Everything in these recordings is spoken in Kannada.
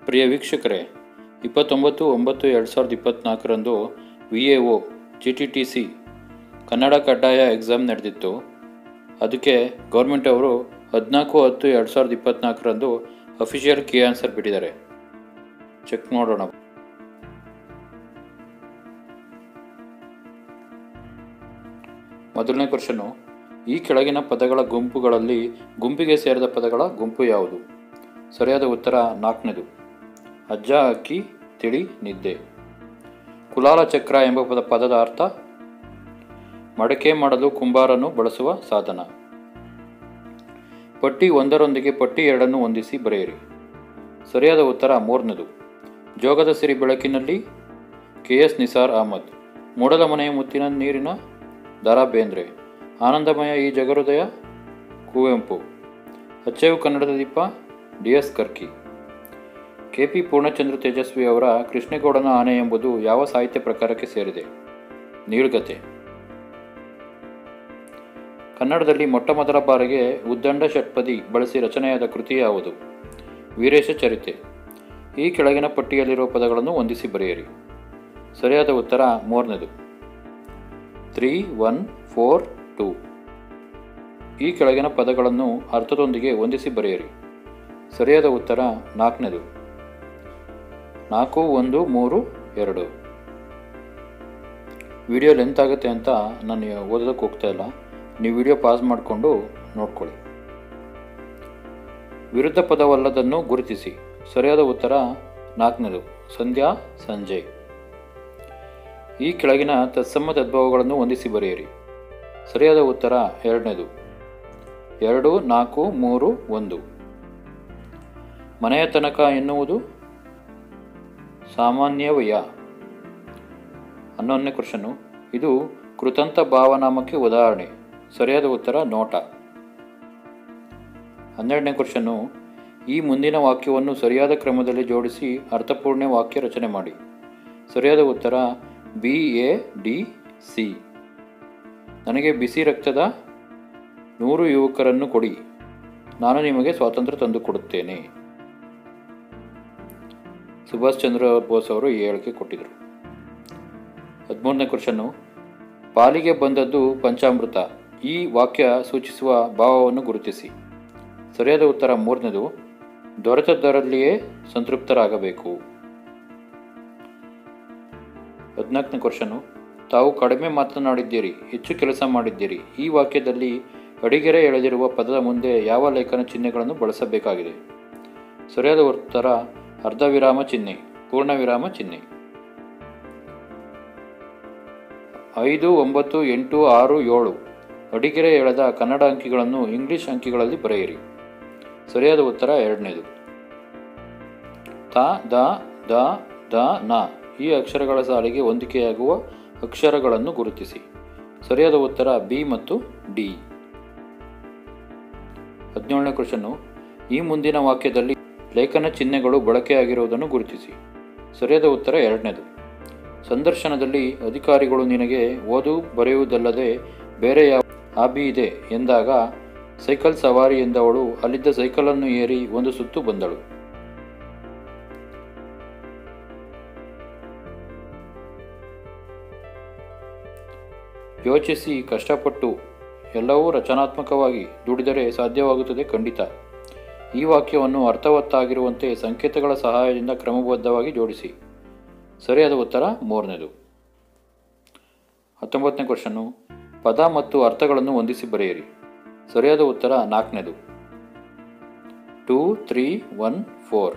ಪ್ರಿಯ ವೀಕ್ಷಕರೇ ಇಪ್ಪತ್ತೊಂಬತ್ತು ಒಂಬತ್ತು ಎರಡು ಸಾವಿರದ ಇಪ್ಪತ್ತ್ನಾಲ್ಕರಂದು V A O G T T C Kannada ಕಡ್ಡಾಯ ಎಕ್ಸಾಮ್ ನಡೆದಿತ್ತು ಅದಕ್ಕೆ ಗೌರ್ಮೆಂಟ್ ಅವರು ಹದಿನಾಲ್ಕು ಹತ್ತು ಎರಡು ಸಾವಿರದ ಇಪ್ಪತ್ತ್ನಾಲ್ಕರಂದು ಅಫಿಷಿಯಲ್ ಕೀ ಆನ್ಸರ್ ಬಿಟ್ಟಿದ್ದಾರೆ ಚೆಕ್ ಮಾಡೋಣ ಮೊದಲನೇ ಕ್ವಶನು ಈ ಕೆಳಗಿನ ಪದಗಳ ಗುಂಪುಗಳಲ್ಲಿ ಗುಂಪಿಗೆ ಸೇರಿದ ಪದಗಳ ಗುಂಪು ಯಾವುದು ಸರಿಯಾದ ಉತ್ತರ ನಾಲ್ಕನೇದು ಅಜ್ಜ ಅಕ್ಕಿ ತಿಳಿ ನಿದ್ದೆ ಕುಲಾಲ ಚಕ್ರ ಎಂಬ ಪದ ಪದದ ಅರ್ಥ ಮಡಕೆ ಮಾಡಲು ಕುಂಬಾರನು ಬಳಸುವ ಸಾಧನ ಪಟ್ಟಿ ಒಂದರೊಂದಿಗೆ ಪಟ್ಟಿ ಎರಡನ್ನು ಹೊಂದಿಸಿ ಬರೆಯಿರಿ ಸರಿಯಾದ ಉತ್ತರ ಮೂರನೇದು ಜೋಗದ ಸಿರಿ ಬೆಳಕಿನಲ್ಲಿ ಕೆ ಎಸ್ ನಿಸಾರ್ ಅಹಮದ್ ಮೂಡಲ ಮನೆಯ ಮುತ್ತಿನ ನೀರಿನ ದರಾ ಬೇಂದ್ರೆ ಆನಂದಮಯ ಈ ಜಗಹೃದಯ ಕುವೆಂಪು ಅಚ್ಚೇವು ಕನ್ನಡದ ದೀಪ D S Karki K P Poornachandra Tejaswi ಅವರ ಕೃಷ್ಣೇಗೌಡನ ಆನೆ ಎಂಬುದು ಯಾವ ಸಾಹಿತ್ಯ ಪ್ರಕಾರಕ್ಕೆ ಸೇರಿದೆ ನೀಳ್ಗತೆ ಕನ್ನಡದಲ್ಲಿ ಮೊಟ್ಟಮೊದಲ ಬಾರಿಗೆ ಉದ್ದಂಡ ಷಟ್ಪದಿ ಬಳಸಿ ರಚನೆಯಾದ ಕೃತಿ ಯಾವುದು ವೀರೇಶ ಚರಿತೆ ಈ ಕೆಳಗಿನ ಪಟ್ಟಿಯಲ್ಲಿರುವ ಪದಗಳನ್ನು ಹೊಂದಿಸಿ ಬರೆಯಿರಿ ಸರಿಯಾದ ಉತ್ತರ ಮೂರನೇದು ತ್ರೀ ಒನ್ ಫೋರ್ ಟೂ ಈ ಕೆಳಗಿನ ಪದಗಳನ್ನು ಅರ್ಥದೊಂದಿಗೆ ಹೊಂದಿಸಿ ಬರೆಯಿರಿ ಸರಿಯಾದ ಉತ್ತರ ನಾಲ್ಕನೇದು ನಾಲ್ಕು ಒಂದು ಮೂರು ಎರಡು ವಿಡಿಯೋ ಲೆಂತ್ ಆಗುತ್ತೆ ಅಂತ ನಾನು ಓದೋದಕ್ಕೆ ಹೋಗ್ತಾ ಇಲ್ಲ ನೀವು ವಿಡಿಯೋ ಪಾಸ್ ಮಾಡಿಕೊಂಡು ನೋಡ್ಕೊಳ್ಳಿ ವಿರುದ್ಧ ಪದವಲ್ಲದನ್ನು ಗುರುತಿಸಿ ಸರಿಯಾದ ಉತ್ತರ ನಾಲ್ಕನೇದು ಸಂಧ್ಯಾ ಸಂಜೆ ಈ ಕೆಳಗಿನ ತತ್ಸಮ ತದ್ಭವಗಳನ್ನು ಹೊಂದಿಸಿ ಬರೆಯಿರಿ ಸರಿಯಾದ ಉತ್ತರ ಎರಡನೇದು ಎರಡು ನಾಲ್ಕು ಮೂರು ಒಂದು ಮನೆಯ ತನಕ ಎನ್ನುವುದು ಸಾಮಾನ್ಯವಯ ಹನ್ನೊಂದನೇ ಕ್ವಶನು ಇದು ಕೃತಂತ ಭಾವನಾಮಕ್ಕೆ ಉದಾಹರಣೆ ಸರಿಯಾದ ಉತ್ತರ ನೋಟ ಹನ್ನೆರಡನೇ ಕ್ವಶನು ಈ ಮುಂದಿನ ವಾಕ್ಯವನ್ನು ಸರಿಯಾದ ಕ್ರಮದಲ್ಲಿ ಜೋಡಿಸಿ ಅರ್ಥಪೂರ್ಣ ವಾಕ್ಯ ರಚನೆ ಮಾಡಿ ಸರಿಯಾದ ಉತ್ತರ ಬಿ ಎ ಡಿ ಸಿ ನನಗೆ ಬಿಸಿ ರಕ್ತದ ನೂರು ಯುವಕರನ್ನು ಕೊಡಿ ನಾನು ನಿಮಗೆ ಸ್ವಾತಂತ್ರ್ಯ ತಂದುಕೊಡುತ್ತೇನೆ ಸುಭಾಷ್ ಚಂದ್ರ ಬೋಸ್ ಅವರು ಈ ಹೇಳಿಕೆ ಕೊಟ್ಟಿದ್ದರು ಹದಿಮೂರನೇ ಕ್ವಶನ್ನು ಪಾಲಿಗೆ ಬಂದದ್ದು ಪಂಚಾಮೃತ ಈ ವಾಕ್ಯ ಸೂಚಿಸುವ ಭಾವವನ್ನು ಗುರುತಿಸಿ ಸರಿಯಾದ ಉತ್ತರ ಮೂರನೇದು ದೊರೆತದ್ದರಲ್ಲಿಯೇ ಸಂತೃಪ್ತರಾಗಬೇಕು ಹದಿನಾಲ್ಕನೇ ಕ್ವಶನು ತಾವು ಕಡಿಮೆ ಮಾತನಾಡಿದ್ದೀರಿ ಹೆಚ್ಚು ಕೆಲಸ ಮಾಡಿದ್ದೀರಿ ಈ ವಾಕ್ಯದಲ್ಲಿ ಅಡಿಗೆರೆ ಎಳೆದಿರುವ ಪದದ ಮುಂದೆ ಯಾವ ಲೇಖನ ಚಿಹ್ನೆಗಳನ್ನು ಬಳಸಬೇಕಾಗಿದೆ ಸರಿಯಾದ ಉತ್ತರ ಅರ್ಧ ವಿರಾಮ ಚಿಹ್ನೆ ಪೂರ್ಣ ವಿರಾಮ ಚಿಹ್ನೆ ಐದು ಒಂಬತ್ತು ಎಂಟು ಆರು ಏಳು ಅಡಿಗೆರೆ ಎಳೆದ ಕನ್ನಡ ಅಂಕಿಗಳನ್ನು ಇಂಗ್ಲಿಷ್ ಅಂಕಿಗಳಲ್ಲಿ ಬರೆಯಿರಿ ಸರಿಯಾದ ಉತ್ತರ ಎರಡನೇದು ತ ದ ದ ದ ನ ಈ ಅಕ್ಷರಗಳ ಸಾಲಿಗೆ ಹೊಂದಿಕೆಯಾಗುವ ಅಕ್ಷರಗಳನ್ನು ಗುರುತಿಸಿ ಸರಿಯಾದ ಉತ್ತರ ಬಿ ಮತ್ತು ಡಿ ಹದಿನೇಳನೇ ಕ್ವಶನು ಈ ಮುಂದಿನ ವಾಕ್ಯದಲ್ಲಿ ಲೇಖನ ಚಿಹ್ನೆಗಳು ಬಳಕೆಯಾಗಿರುವುದನ್ನು ಗುರುತಿಸಿ ಸರಿಯಾದ ಉತ್ತರ ಎರಡನೇದು ಸಂದರ್ಶನದಲ್ಲಿ ಅಧಿಕಾರಿಗಳು ನಿನಗೆ ಓದು ಬರೆಯುವುದಲ್ಲದೆ ಬೇರೆ ಯಾವ ಹಾಬಿ ಇದೆ ಎಂದಾಗ ಸೈಕಲ್ ಸವಾರಿ ಎಂದವಳು ಅಲ್ಲಿದ್ದ ಸೈಕಲನ್ನು ಏರಿ ಒಂದು ಸುತ್ತು ಬಂದಳು ಯೋಚಿಸಿ ಕಷ್ಟಪಟ್ಟು ಎಲ್ಲವೂ ರಚನಾತ್ಮಕವಾಗಿ ದುಡಿದರೆ ಸಾಧ್ಯವಾಗುತ್ತದೆ ಖಂಡಿತ ಈ ವಾಕ್ಯವನ್ನು ಅರ್ಥವತ್ತಾಗಿರುವಂತೆ ಸಂಕೇತಗಳ ಸಹಾಯದಿಂದ ಕ್ರಮಬದ್ಧವಾಗಿ ಜೋಡಿಸಿ ಸರಿಯಾದ ಉತ್ತರ ಮೂರನೇದು ಹತ್ತೊಂಬತ್ತನೇ ಕ್ವಶನು ಪದ ಮತ್ತು ಅರ್ಥಗಳನ್ನು ಹೊಂದಿಸಿ ಬರೆಯಿರಿ ಸರಿಯಾದ ಉತ್ತರ ನಾಲ್ಕನೇದು ಟೂ ತ್ರೀ ಒನ್ ಫೋರ್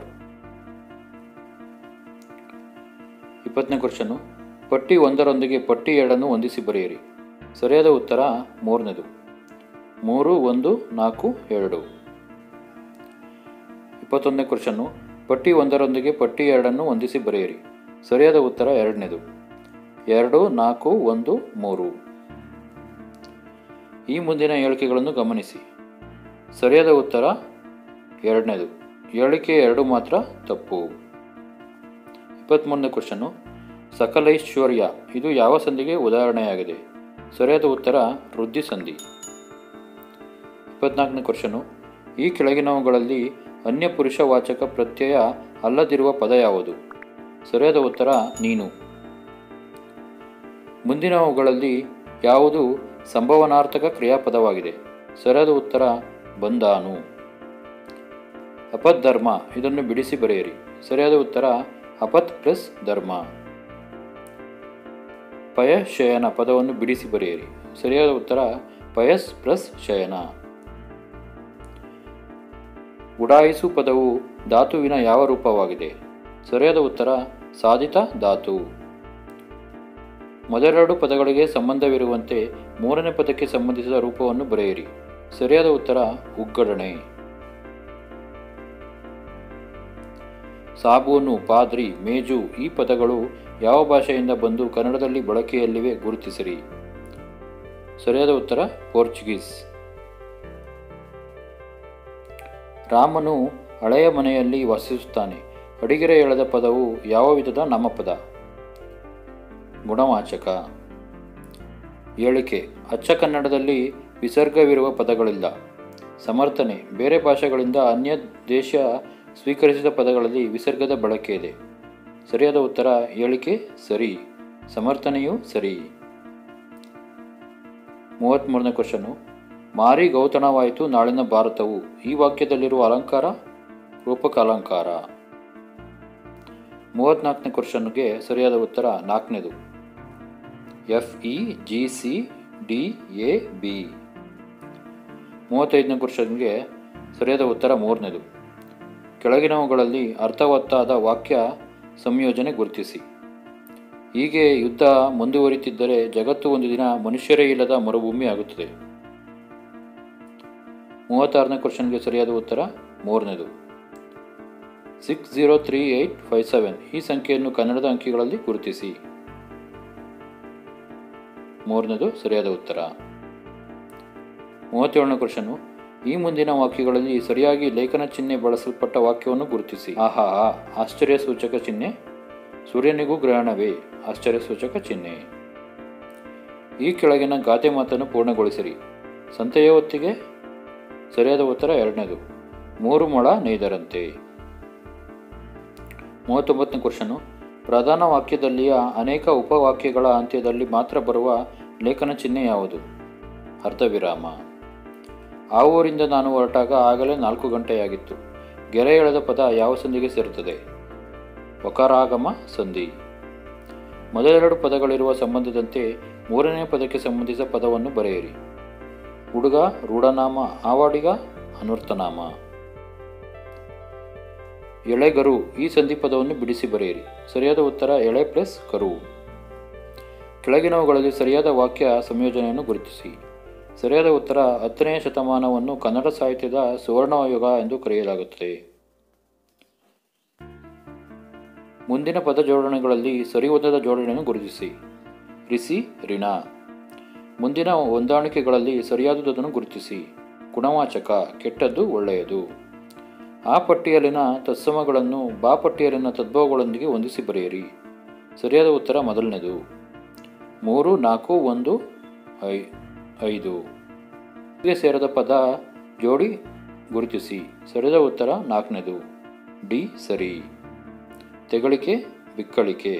ಇಪ್ಪತ್ತನೇ ಕ್ವಶನು ಪಟ್ಟಿ ಒಂದರೊಂದಿಗೆ ಪಟ್ಟಿ ಎರಡನ್ನು ಹೊಂದಿಸಿ ಬರೆಯಿರಿ ಸರಿಯಾದ ಉತ್ತರ ಮೂರನೇದು ಮೂರು ಒಂದು ನಾಲ್ಕು ಎರಡು ಇಪ್ಪತ್ತೊಂದನೇ ಕ್ವಶನು ಪಟ್ಟಿ ಒಂದರೊಂದಿಗೆ ಪಟ್ಟಿ ಎರಡನ್ನು ಹೊಂದಿಸಿ ಬರೆಯಿರಿ ಸರಿಯಾದ ಉತ್ತರ ಎರಡನೇದು ಎರಡು ನಾಲ್ಕು ಒಂದು ಮೂರು ಈ ಮುಂದಿನ ಹೇಳಿಕೆಗಳನ್ನು ಗಮನಿಸಿ ಸರಿಯಾದ ಉತ್ತರ ಎರಡನೇದು ಹೇಳಿಕೆ ಎರಡು ಮಾತ್ರ ತಪ್ಪು ಇಪ್ಪತ್ತ್ಮೂರನೇ ಕ್ವಶನು ಸಕಲೈಶ್ವರ್ಯ ಇದು ಯಾವ ಸಂಧಿಗೆ ಉದಾಹರಣೆಯಾಗಿದೆ ಸರಿಯಾದ ಉತ್ತರ ವೃದ್ಧಿ ಸಂಧಿ ಇಪ್ಪತ್ನಾಲ್ಕನೇ ಕ್ವಶನು ಈ ಕೆಳಗಿನವುಗಳಲ್ಲಿ ಅನ್ಯ ಪುರುಷವಾಚಕ ಪ್ರತ್ಯಯ ಅಲ್ಲದಿರುವ ಪದ ಯಾವುದು ಸರಿಯಾದ ಉತ್ತರ ನೀನು ಮುಂದಿನವುಗಳಲ್ಲಿ ಯಾವುದು ಸಂಭವನಾರ್ಥಕ ಕ್ರಿಯಾಪದವಾಗಿದೆ ಸರಿಯಾದ ಉತ್ತರ ಬಂದಾನು ಅಪತ್ ಧರ್ಮ ಇದನ್ನು ಬಿಡಿಸಿ ಬರೆಯಿರಿ ಸರಿಯಾದ ಉತ್ತರ ಅಪತ್ ಪ್ಲಸ್ ಧರ್ಮ ಪಯಸ್ ಶಯನ ಪದವನ್ನು ಬಿಡಿಸಿ ಬರೆಯಿರಿ ಸರಿಯಾದ ಉತ್ತರ ಪಯಸ್ ಪ್ಲಸ್ ಶಯನ ಉಡಾಯಿಸು ಪದವು ಧಾತುವಿನ ಯಾವ ರೂಪವಾಗಿದೆ ಸರಿಯಾದ ಉತ್ತರ ಸಾಧಿತ ಧಾತು ಮೊದಲೆರಡು ಪದಗಳಿಗೆ ಸಂಬಂಧವಿರುವಂತೆ ಮೂರನೇ ಪದಕ್ಕೆ ಸಂಬಂಧಿಸಿದ ರೂಪವನ್ನು ಬರೆಯಿರಿ ಸರಿಯಾದ ಉತ್ತರ ಉಗ್ಗಡಣೆ ಸಾಬೂನು ಪಾದ್ರಿ ಮೇಜು ಈ ಪದಗಳು ಯಾವ ಭಾಷೆಯಿಂದ ಬಂದು ಕನ್ನಡದಲ್ಲಿ ಬಳಕೆಯಲ್ಲಿವೆ ಗುರುತಿಸಿರಿ ಸರಿಯಾದ ಉತ್ತರ ಪೋರ್ಚುಗೀಸ್ ರಾಮನು ಹಳೆಯ ಮನೆಯಲ್ಲಿ ವಾಸಿಸುತ್ತಾನೆ ಅಡಿಗೆರೆ ಎಳೆದ ಪದವು ಯಾವ ವಿಧದ ನಾಮಪದ ಗುಣವಾಚಕ ಹೇಳಿಕೆ ಅಚ್ಚ ಕನ್ನಡದಲ್ಲಿ ವಿಸರ್ಗವಿರುವ ಪದಗಳಿಲ್ಲ ಸಮರ್ಥನೆ ಬೇರೆ ಭಾಷೆಗಳಿಂದ ಅನ್ಯ ದೇಶ ಸ್ವೀಕರಿಸಿದ ಪದಗಳಲ್ಲಿ ವಿಸರ್ಗದ ಬಳಕೆ ಇದೆ ಸರಿಯಾದ ಉತ್ತರ ಹೇಳಿಕೆ ಸರಿ ಸಮರ್ಥನೆಯೂ ಸರಿ ಮೂವತ್ತ್ಮೂರನೇ ಕ್ವಶನು ಮಾರಿ ಗೌತಣವಾಯಿತು ನಾಳಿನ ಭಾರತವು ಈ ವಾಕ್ಯದಲ್ಲಿರುವ ಅಲಂಕಾರ ರೂಪಕ ಅಲಂಕಾರ ಮೂವತ್ತ್ನಾಲ್ಕನೇ ಕ್ವಶನ್ಗೆ ಸರಿಯಾದ ಉತ್ತರ ನಾಲ್ಕನೇದು F E G C D A B ಮೂವತ್ತೈದನೇ ಕ್ವಶನ್ಗೆ ಸರಿಯಾದ ಉತ್ತರ ಮೂರನೇದು ಕೆಳಗಿನವುಗಳಲ್ಲಿ ಅರ್ಥವತ್ತಾದ ವಾಕ್ಯ ಸಂಯೋಜನೆ ಗುರುತಿಸಿ ಹೀಗೆ ಯುದ್ಧ ಮುಂದುವರಿತಿದ್ದರೆ ಜಗತ್ತು ಒಂದು ದಿನ ಮನುಷ್ಯರೇ ಇಲ್ಲದ ಮರುಭೂಮಿ ಆಗುತ್ತದೆ ಮೂವತ್ತಾರನೇ ಕ್ವಶನ್ಗೆ ಸರಿಯಾದ ಉತ್ತರ ಮೂರನೇದು six zero three eight five seven ಈ ಸಂಖ್ಯೆಯನ್ನು ಕನ್ನಡದ ಅಂಕಿಗಳಲ್ಲಿ ಗುರುತಿಸಿ ಮೂರನೇದು ಸರಿಯಾದ ಉತ್ತರ ಮೂವತ್ತೇಳನೇ ಕ್ವಶನು ಈ ಮುಂದಿನ ವಾಕ್ಯಗಳಲ್ಲಿ ಸರಿಯಾಗಿ ಲೇಖನ ಚಿಹ್ನೆ ಬಳಸಲ್ಪಟ್ಟ ವಾಕ್ಯವನ್ನು ಗುರುತಿಸಿ ಆಹಾ ಆಶ್ಚರ್ಯ ಸೂಚಕ ಚಿಹ್ನೆ ಸೂರ್ಯನಿಗೂ ಗ್ರಹಣವೇ ಆಶ್ಚರ್ಯ ಸೂಚಕ ಚಿಹ್ನೆ ಈ ಕೆಳಗಿನ ಗಾದೆ ಮಾತನ್ನು ಪೂರ್ಣಗೊಳಿಸಿರಿ ಸಂತೆಯ ಹೊತ್ತಿಗೆ ಸರಿಯಾದ ಉತ್ತರ ಎರಡನೇದು ಮೂರು ಮೊಳ ನೇಯ್ದರಂತೆ ಮೂವತ್ತೊಂಬತ್ತನೇ ಕ್ವಶನು ಪ್ರಧಾನ ವಾಕ್ಯದಲ್ಲಿಯ ಅನೇಕ ಉಪವಾಕ್ಯಗಳ ಅಂತ್ಯದಲ್ಲಿ ಮಾತ್ರ ಬರುವ ಲೇಖನ ಚಿಹ್ನೆ ಯಾವುದು ಅರ್ಧವಿರಾಮ ಆ ಊರಿಂದ ನಾನು ಹೊರಟಾಗ ಆಗಲೇ ನಾಲ್ಕು ಗಂಟೆಯಾಗಿತ್ತು ಗೆರೆ ಎಳೆದ ಪದ ಯಾವ ಸಂಧಿಗೆ ಸೇರುತ್ತದೆ ವಕಾರಾಗಮ ಸಂಧಿ ಮೊದಲೆರಡು ಪದಗಳಿರುವ ಸಂಬಂಧದಂತೆ ಮೂರನೇ ಪದಕ್ಕೆ ಸಂಬಂಧಿಸಿದ ಪದವನ್ನು ಬರೆಯಿರಿ ಹುಡುಗ ರೂಢನಾಮ ಆವಾಡಿಗ ಅನರ್ಥನಾಮ ಎಳೆಗರು ಈ ಸಂಧಿ ಪದವನ್ನು ಬಿಡಿಸಿ ಬರೆಯಿರಿ ಸರಿಯಾದ ಉತ್ತರ ಎಳೆ ಪ್ಲಸ್ ಕರು ಕೆಳಗಿನವುಗಳಲ್ಲಿ ಸರಿಯಾದ ವಾಕ್ಯ ಸಂಯೋಜನೆಯನ್ನು ಗುರುತಿಸಿ ಸರಿಯಾದ ಉತ್ತರ ಹತ್ತನೆಯ ಶತಮಾನವನ್ನು ಕನ್ನಡ ಸಾಹಿತ್ಯದ ಸುವರ್ಣಯುಗ ಎಂದು ಕರೆಯಲಾಗುತ್ತದೆ ಮುಂದಿನ ಪದ ಜೋಡಣೆಗಳಲ್ಲಿ ಸರಿಹೊಂದದ ಜೋಡಣೆಯನ್ನು ಗುರುತಿಸಿ ರಿಸಿ ರಿಣ ಮುಂದಿನ ಹೊಂದಾಣಿಕೆಗಳಲ್ಲಿ ಸರಿಯಾದುದನ್ನು ಗುರುತಿಸಿ ಗುಣವಾಚಕ ಕೆಟ್ಟದ್ದು ಒಳ್ಳೆಯದು ಆ ಪಟ್ಟಿಯಲ್ಲಿನ ತತ್ಸಮಗಳನ್ನು ಬಾ ಪಟ್ಟಿಯಲ್ಲಿನ ತದ್ಭವಗಳೊಂದಿಗೆ ಹೊಂದಿಸಿ ಬರೆಯಿರಿ ಸರಿಯಾದ ಉತ್ತರ ಮೊದಲನೇದು ಮೂರು ನಾಲ್ಕು ಒಂದು ಐ ಐದು ಗೆ ಸೇರದ ಪದ ಜೋಡಿ ಗುರುತಿಸಿ ಸರಿಯಾದ ಉತ್ತರ ನಾಲ್ಕನೇದು ಡಿ ಸರಿ ತೆಗಳಿಕೆ ಬಿಕ್ಕಳಿಕೆ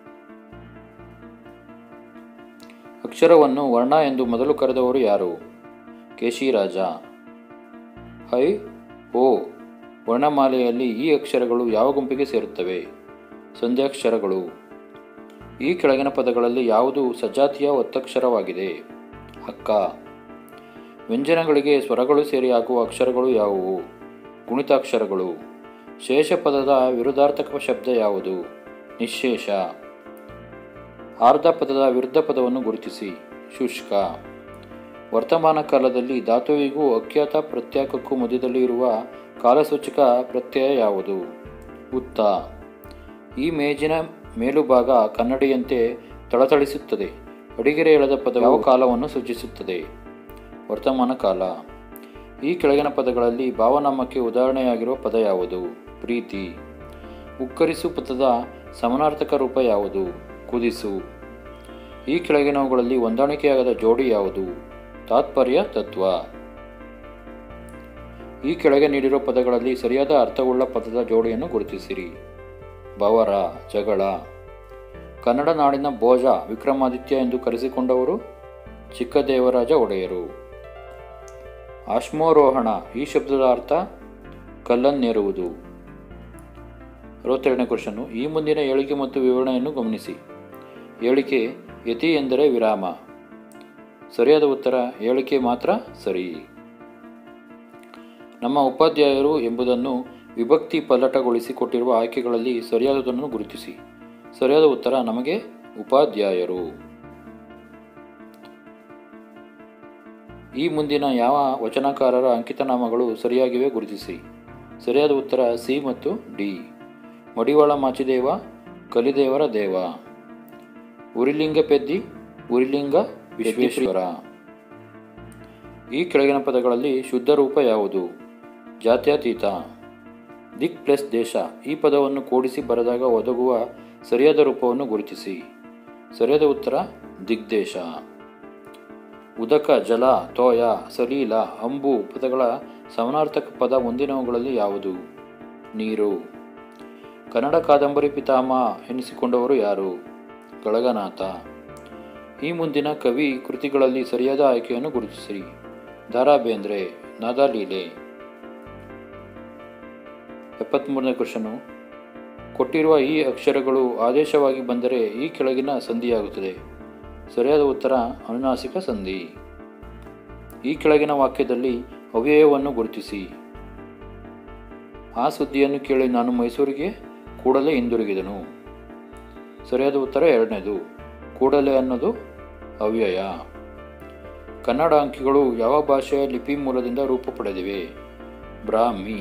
ಅಕ್ಷರವನ್ನು ವರ್ಣ ಎಂದು ಮೊದಲು ಕರೆದವರು ಯಾರು ಕೇಶಿರಾಜ ಹೈ ಓ ವರ್ಣಮಾಲೆಯಲ್ಲಿ ಈ ಅಕ್ಷರಗಳು ಯಾವ ಗುಂಪಿಗೆ ಸೇರುತ್ತವೆ ಸಂಧ್ಯಾಕ್ಷರಗಳು ಈ ಕೆಳಗಿನ ಪದಗಳಲ್ಲಿ ಯಾವುದು ಸಜಾತಿಯ ಒತ್ತಕ್ಷರವಾಗಿದೆ ಅಕ್ಕ ವ್ಯಂಜನಗಳಿಗೆ ಸ್ವರಗಳು ಸೇರಿ ಆಗುವ ಅಕ್ಷರಗಳು ಯಾವುವು ಗುಣಿತಾಕ್ಷರಗಳು ಶೇಷ ಪದದ ವಿರುದ್ಧಾರ್ಥಕ ಶಬ್ದ ಯಾವುದು ನಿಶೇಷ ಆರ್ಧ ಪದದ ವಿರುದ್ಧ ಪದವನ್ನು ಗುರುತಿಸಿ ಶುಷ್ಕ ವರ್ತಮಾನ ಕಾಲದಲ್ಲಿ ಧಾತುವಿಗೂ ಅಖ್ಯಾತ ಪ್ರತ್ಯಾಕಕ್ಕೂ ಮಧ್ಯದಲ್ಲಿ ಇರುವ ಕಾಲಸೂಚಕ ಪ್ರತ್ಯಯ ಯಾವುದು ಉತ್ತ ಈ ಮೇಜಿನ ಮೇಲುಭಾಗ ಕನ್ನಡಿಯಂತೆ ಥಳಥಳಿಸುತ್ತದೆ ಅಡಿಗೆರೆ ಎಳೆದ ಪದ ಯಾವ ಕಾಲವನ್ನು ಸೂಚಿಸುತ್ತದೆ ವರ್ತಮಾನ ಕಾಲ ಈ ಕೆಳಗಿನ ಪದಗಳಲ್ಲಿ ಭಾವನಾಮಕ್ಕೆ ಉದಾಹರಣೆಯಾಗಿರುವ ಪದ ಯಾವುದು ಪ್ರೀತಿ ಉಕ್ಕರಿಸು ಪದದ ಸಮಾನಾರ್ಥಕ ರೂಪ ಯಾವುದು ಕುದಿಸು ಈ ಕೆಳಗಿನವುಗಳಲ್ಲಿ ಹೊಂದಾಣಿಕೆಯಾಗದ ಜೋಡಿ ಯಾವುದು ತಾತ್ಪರ್ಯ ತತ್ವ ಈ ಕೆಳಗೆ ನೀಡಿರುವ ಪದಗಳಲ್ಲಿ ಸರಿಯಾದ ಅರ್ಥವುಳ್ಳ ಪದದ ಜೋಡಿಯನ್ನು ಗುರುತಿಸಿರಿ ಬವರ ಜಗಳ ಕನ್ನಡ ನಾಡಿನ ಭೋಜ ವಿಕ್ರಮಾದಿತ್ಯ ಎಂದು ಕರೆಸಿಕೊಂಡವರು ಚಿಕ್ಕದೇವರಾಜ ಒಡೆಯರು ಅಶ್ಮೋರೋಹಣ ಈ ಶಬ್ದದ ಅರ್ಥ ಕಲ್ಲನ್ನೇರುವುದು ಅರವತ್ತೆರಡನೇ ಕ್ವಶನ್ನು ಈ ಮುಂದಿನ ಹೇಳಿಕೆ ಮತ್ತು ವಿವರಣೆಯನ್ನು ಗಮನಿಸಿ ಹೇಳಿಕೆ ಯತಿ ಎಂದರೆ ವಿರಾಮ ಸರಿಯಾದ ಉತ್ತರ ಹೇಳಿಕೆ ಮಾತ್ರ ಸರಿ ನಮ್ಮ ಉಪಾಧ್ಯಾಯರು ಎಂಬುದನ್ನು ವಿಭಕ್ತಿ ಪಲ್ಲಟಗೊಳಿಸಿ ಕೊಟ್ಟಿರುವ ಆಯ್ಕೆಗಳಲ್ಲಿ ಸರಿಯಾದದನ್ನು ಗುರುತಿಸಿ ಸರಿಯಾದ ಉತ್ತರ ನಮಗೆ ಉಪಾಧ್ಯಾಯರು ಈ ಮುಂದಿನ ಯಾವ ವಚನಕಾರರ ಅಂಕಿತನಾಮಗಳು ಸರಿಯಾಗಿವೆ ಗುರುತಿಸಿ ಸರಿಯಾದ ಉತ್ತರ ಸಿ ಮತ್ತು ಡಿ ಮಡಿವಾಳ ಮಾಚಿದೇವ ಕಲಿದೇವರ ದೇವ ಉರಿಲಿಂಗ ಪೆದ್ದಿ ಉರಿಲಿಂಗ ವಿಶ್ವೇಶ್ವರ ಈ ಕೆಳಗಿನ ಪದಗಳಲ್ಲಿ ಶುದ್ಧ ರೂಪ ಯಾವುದು ಜಾತ್ಯತೀತ ದಿಕ್ ಪ್ಲಸ್ ದೇಶ ಈ ಪದವನ್ನು ಕೂಡಿಸಿ ಬರೆದಾಗ ಒದಗುವ ಸರಿಯಾದ ರೂಪವನ್ನು ಗುರುತಿಸಿ ಸರಿಯಾದ ಉತ್ತರ ದಿಗ್ದೇಶ ಉದಕ ಜಲ ತೋಯ ಸಲೀಲ ಅಂಬು ಪದಗಳ ಸಮಾನಾರ್ಥಕ ಪದ ಮುಂದಿನವುಗಳಲ್ಲಿ ಯಾವುದು ನೀರು ಕನ್ನಡ ಕಾದಂಬರಿ ಪಿತಾಮಹ ಎನಿಸಿಕೊಂಡವರು ಯಾರು ಗಳಗನಾಥ ಈ ಮುಂದಿನ ಕವಿ ಕೃತಿಗಳಲ್ಲಿ ಸರಿಯಾದ ಆಯ್ಕೆಯನ್ನು ಗುರುತಿಸಿರಿ ದಾರಾ ಬೇಂದ್ರೆ ನಾದಾಲೀಲೆ ಎಪ್ಪತ್ತ್ಮೂರನೇ ಕ್ವಶನು ಕೊಟ್ಟಿರುವ ಈ ಅಕ್ಷರಗಳು ಆದೇಶವಾಗಿ ಬಂದರೆ ಈ ಕೆಳಗಿನ ಸಂಧಿಯಾಗುತ್ತದೆ ಸರಿಯಾದ ಉತ್ತರ ಅನುನಾಸಿಕ ಸಂಧಿ ಈ ಕೆಳಗಿನ ವಾಕ್ಯದಲ್ಲಿ ಅವ್ಯಯವನ್ನು ಗುರುತಿಸಿ ಆ ಸುದ್ದಿಯನ್ನು ಕೇಳಿ ನಾನು ಮೈಸೂರಿಗೆ ಕೂಡಲೇ ಹಿಂದಿರುಗಿದನು ಸರಿಯಾದ ಉತ್ತರ ಎರಡನೇದು ಕೂಡಲೇ ಅನ್ನೋದು ಅವ್ಯಯ ಕನ್ನಡ ಅಂಕಿಗಳು ಯಾವ ಭಾಷೆಯ ಲಿಪಿ ಮೂಲದಿಂದ ರೂಪ ಪಡೆದಿವೆ ಬ್ರಾಹ್ಮಿ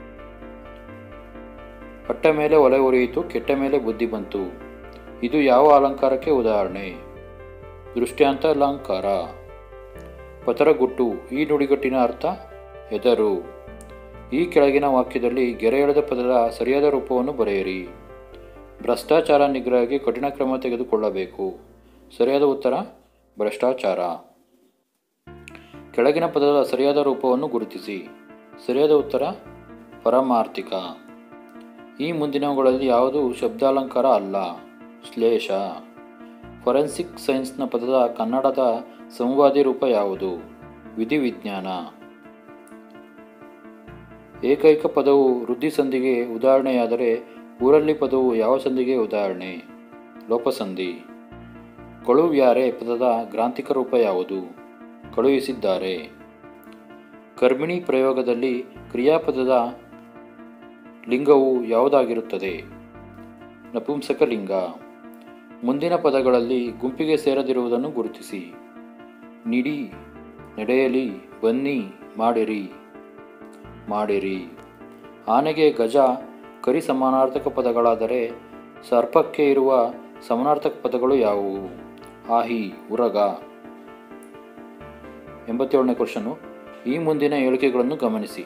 ಪಟ್ಟ ಮೇಲೆ ಒಲೆ ಉರಿಯಿತು ಕೆಟ್ಟ ಮೇಲೆ ಬುದ್ಧಿ ಬಂತು ಇದು ಯಾವ ಅಲಂಕಾರಕ್ಕೆ ಉದಾಹರಣೆ ದೃಷ್ಟ್ಯಾಂತ ಅಲಂಕಾರ ಪತರಗುಟ್ಟು ಈ ನುಡಿಗಟ್ಟಿನ ಅರ್ಥ ಎದರು ಈ ಕೆಳಗಿನ ವಾಕ್ಯದಲ್ಲಿ ಗೆರೆ ಎಳೆದ ಪದದ ಸರಿಯಾದ ರೂಪವನ್ನು ಬರೆಯಿರಿ ಭ್ರಷ್ಟಾಚಾರ ನಿಗ್ರಹಕ್ಕೆ ಕಠಿಣ ಕ್ರಮ ತೆಗೆದುಕೊಳ್ಳಬೇಕು ಸರಿಯಾದ ಉತ್ತರ ಭ್ರಷ್ಟಾಚಾರ ಕೆಳಗಿನ ಪದದ ಸರಿಯಾದ ರೂಪವನ್ನು ಗುರುತಿಸಿ ಸರಿಯಾದ ಉತ್ತರ ಪರಮಾರ್ಥಿಕ ಈ ಮುಂದಿನವುಗಳಲ್ಲಿ ಯಾವುದು ಶಬ್ದಾಲಂಕಾರ ಅಲ್ಲ ಶ್ಲೇಷ ಫೊರೆನ್ಸಿಕ್ ಸೈನ್ಸ್ನ ಪದದ ಕನ್ನಡದ ಸಂವಾದಿ ರೂಪ ಯಾವುದು ವಿಧಿವಿಜ್ಞಾನ ಏಕೈಕ ಪದವು ವೃದ್ಧಿ ಸಂಧಿಗೆ ಉದಾಹರಣೆಯಾದರೆ ಊರಲ್ಲಿ ಪದವು ಯಾವ ಸಂಧಿಗೆ ಉದಾಹರಣೆ ಲೋಪಸಂಧಿ ಕಳುವ್ಯಾರೆ ಪದದ ಗ್ರಾಂಥಿಕ ರೂಪ ಯಾವುದು ಕಳುಹಿಸಿದ್ದಾರೆ ಕರ್ಮಿಣಿ ಪ್ರಯೋಗದಲ್ಲಿ ಕ್ರಿಯಾಪದದ ಲಿಂಗವು ಯಾವುದಾಗಿರುತ್ತದೆ ನಪುಂಸಕ ಲಿಂಗ ಮುಂದಿನ ಪದಗಳಲ್ಲಿ ಗುಂಪಿಗೆ ಸೇರದಿರುವುದನ್ನು ಗುರುತಿಸಿ ನಿಡಿ ನಡೆಯಲಿ ಬನ್ನಿ ಮಾಡಿರಿ ಮಾಡಿರಿ ಆನೆಗೆ ಗಜ ಕರಿ ಸಮಾನಾರ್ಥಕ ಪದಗಳಾದರೆ ಸರ್ಪಕ್ಕೆ ಇರುವ ಸಮಾನಾರ್ಥಕ ಪದಗಳು ಯಾವುವು ಆಹಿ ಉರಗ ಎಂಬತ್ತೇಳನೇ ಕ್ವಶನು ಈ ಮುಂದಿನ ಹೇಳಿಕೆಗಳನ್ನು ಗಮನಿಸಿ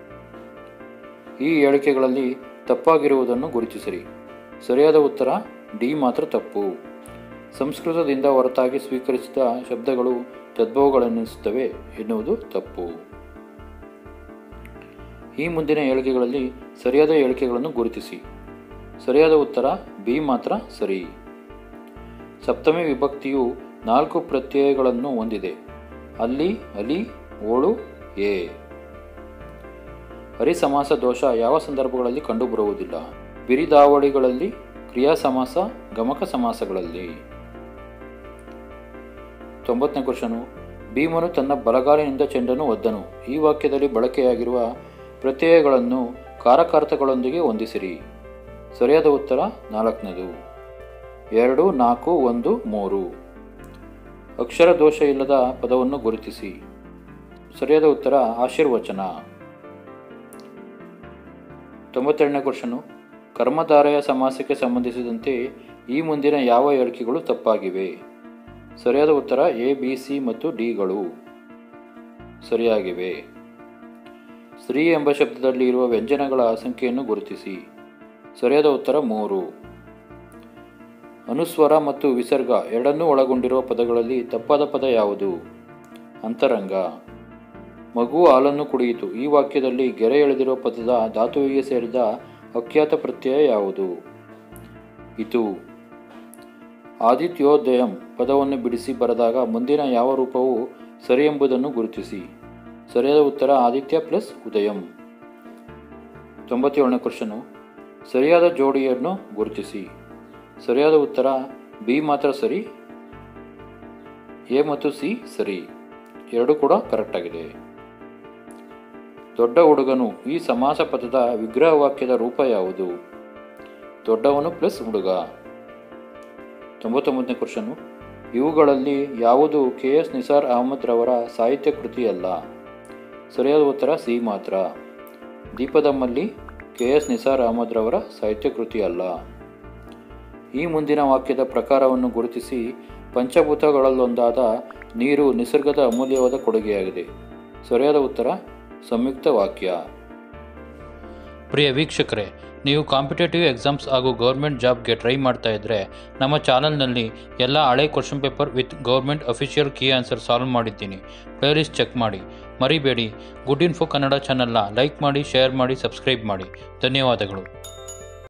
ಈ ಹೇಳಿಕೆಗಳಲ್ಲಿ ತಪ್ಪಾಗಿರುವುದನ್ನು ಗುರುತಿಸಿರಿ ಸರಿಯಾದ ಉತ್ತರ ಡಿ ಮಾತ್ರ ತಪ್ಪು ಸಂಸ್ಕೃತದಿಂದ ಹೊರತಾಗಿ ಸ್ವೀಕರಿಸಿದ ಶಬ್ದಗಳು ತದ್ಭವಗಳೆನ್ನಿಸುತ್ತವೆ ಎನ್ನುವುದು ತಪ್ಪು ಈ ಮುಂದಿನ ಹೇಳಿಕೆಗಳಲ್ಲಿ ಸರಿಯಾದ ಹೇಳಿಕೆಗಳನ್ನು ಗುರುತಿಸಿ ಸರಿಯಾದ ಉತ್ತರ ಬಿ ಮಾತ್ರ ಸರಿ ಸಪ್ತಮಿ ವಿಭಕ್ತಿಯು ನಾಲ್ಕು ಪ್ರತ್ಯಯಗಳನ್ನು ಹೊಂದಿದೆ ಅಲ್ಲಿ ಅಲಿ ಓಳು ಎ ಹರಿ ಸಮಾಸ ದೋಷ ಯಾವ ಸಂದರ್ಭಗಳಲ್ಲಿ ಕಂಡುಬರುವುದಿಲ್ಲ ಬಿರಿದಾವಳಿಗಳಲ್ಲಿ ಕ್ರಿಯಾ ಸಮಾಸ ಗಮಕ ಸಮಾಸಗಳಲ್ಲಿ ತೊಂಬತ್ತನೇ ಕ್ವಶನು ಭೀಮನು ತನ್ನ ಬಲಗಾಲಿನಿಂದ ಚೆಂಡನ್ನು ಒದ್ದನು ಈ ವಾಕ್ಯದಲ್ಲಿ ಬಳಕೆಯಾಗಿರುವ ಪ್ರತ್ಯಯಗಳನ್ನು ಕಾರಕಾರ್ಥಗಳೊಂದಿಗೆ ಹೊಂದಿಸಿರಿ ಸರಿಯಾದ ಉತ್ತರ ನಾಲ್ಕನೇದು ಎರಡು ನಾಲ್ಕು ಒಂದು ಮೂರು ಅಕ್ಷರ ದೋಷ ಇಲ್ಲದ ಪದವನ್ನು ಗುರುತಿಸಿ ಸರಿಯಾದ ಉತ್ತರ ಆಶೀರ್ವಚನ ತೊಂಬತ್ತೆರಡನೇ ಕ್ವಶನು ಕರ್ಮಧಾರೆಯ ಸಮಾಸಕ್ಕೆ ಸಂಬಂಧಿಸಿದಂತೆ ಈ ಮುಂದಿನ ಯಾವ ಹೇಳಿಕೆಗಳು ತಪ್ಪಾಗಿವೆ ಸರಿಯಾದ ಉತ್ತರ ಎ ಬಿ ಸಿ ಮತ್ತು ಡಿಗಳು ಸರಿಯಾಗಿವೆ ಸ್ತ್ರೀ ಎಂಬ ಶಬ್ದದಲ್ಲಿ ಇರುವ ವ್ಯಂಜನಗಳ ಸಂಖ್ಯೆಯನ್ನು ಗುರುತಿಸಿ ಸರಿಯಾದ ಉತ್ತರ ಮೂರು ಅನುಸ್ವರ ಮತ್ತು ವಿಸರ್ಗ ಎರಡನ್ನೂ ಒಳಗೊಂಡಿರುವ ಪದಗಳಲ್ಲಿ ತಪ್ಪಾದ ಪದ ಯಾವುದು ಅಂತರಂಗ ಮಗು ಹಾಲನ್ನು ಕುಡಿಯಿತು ಈ ವಾಕ್ಯದಲ್ಲಿ ಗೆರೆ ಎಳೆದಿರುವ ಪದದ ಧಾತುವಿಗೆ ಸೇರಿದ ಅಖ್ಯಾತ ಪ್ರತ್ಯಯ ಯಾವುದು ಇದು ಆದಿತ್ಯೋದಯಂ ಪದವನ್ನು ಬಿಡಿಸಿ ಬರೆದಾಗ ಮುಂದಿನ ಯಾವ ರೂಪವು ಸರಿ ಎಂಬುದನ್ನು ಗುರುತಿಸಿ ಸರಿಯಾದ ಉತ್ತರ ಆದಿತ್ಯ ಪ್ಲಸ್ ಉದಯಂ ತೊಂಬತ್ತೇಳನೇ ಕ್ವಶನು ಸರಿಯಾದ ಜೋಡಿಯನ್ನು ಗುರುತಿಸಿ ಸರಿಯಾದ ಉತ್ತರ ಬಿ ಮಾತ್ರ ಸರಿ ಎ ಮತ್ತು ಸಿ ಸರಿ ಎರಡು ಕೂಡ ಕರೆಕ್ಟ್ ಆಗಿದೆ ದೊಡ್ಡ ಹುಡುಗನು ಈ ಸಮಾಸ ಪದದ ವಿಗ್ರಹ ವಾಕ್ಯದ ರೂಪ ಯಾವುದು ದೊಡ್ಡವನು ಪ್ಲಸ್ ಹುಡುಗ ತೊಂಬತ್ತೊಂಬತ್ತನೇ ಕ್ವಶನು ಇವುಗಳಲ್ಲಿ ಯಾವುದು ಕೆ ಎಸ್ ನಿಸಾರ್ ಅಹಮದ್ ರವರ ಸಾಹಿತ್ಯ ಕೃತಿಯಲ್ಲ ಸರಿಯಾದ ಉತ್ತರ ಸಿ ಮಾತ್ರ ದೀಪದಮ್ಮಲ್ಲಿ ಕೆ ಎಸ್ ನಿಸಾರ್ ಅಹಮದ್ ರವರ ಸಾಹಿತ್ಯ ಕೃತಿ ಅಲ್ಲ ಈ ಮುಂದಿನ ವಾಕ್ಯದ ಪ್ರಕಾರವನ್ನು ಗುರುತಿಸಿ ಪಂಚಭೂತಗಳಲ್ಲೊಂದಾದ ನೀರು ನಿಸರ್ಗದ ಅಮೂಲ್ಯವಾದ ಕೊಡುಗೆಯಾಗಿದೆ ಸರಿಯಾದ ಉತ್ತರ ಸಂಯುಕ್ತ ವಾಕ್ಯ ಪ್ರಿಯ ವೀಕ್ಷಕರೇ ನೀವು ಕಾಂಪಿಟೇಟಿವ್ ಎಕ್ಸಾಮ್ಸ್ ಹಾಗೂ ಗೌರ್ಮೆಂಟ್ ಜಾಬ್ಗೆ ಟ್ರೈ ಮಾಡ್ತಾ ಇದ್ದರೆ ನಮ್ಮ ಚಾನಲ್ನಲ್ಲಿ ಎಲ್ಲ ಹಳೆ question paper with government official key answer solve ಮಾಡಿದ್ದೀನಿ ಪ್ಲೇಲಿಸ್ಟ್ ಚೆಕ್ ಮಾಡಿ ಮರಿಬೇಡಿ ಗುಡ್ ಇನ್ಫೋ ಕನ್ನಡ ಚಾನಲ್ನ ಲೈಕ್ ಮಾಡಿ ಶೇರ್ ಮಾಡಿ ಸಬ್ಸ್ಕ್ರೈಬ್ ಮಾಡಿ ಧನ್ಯವಾದಗಳು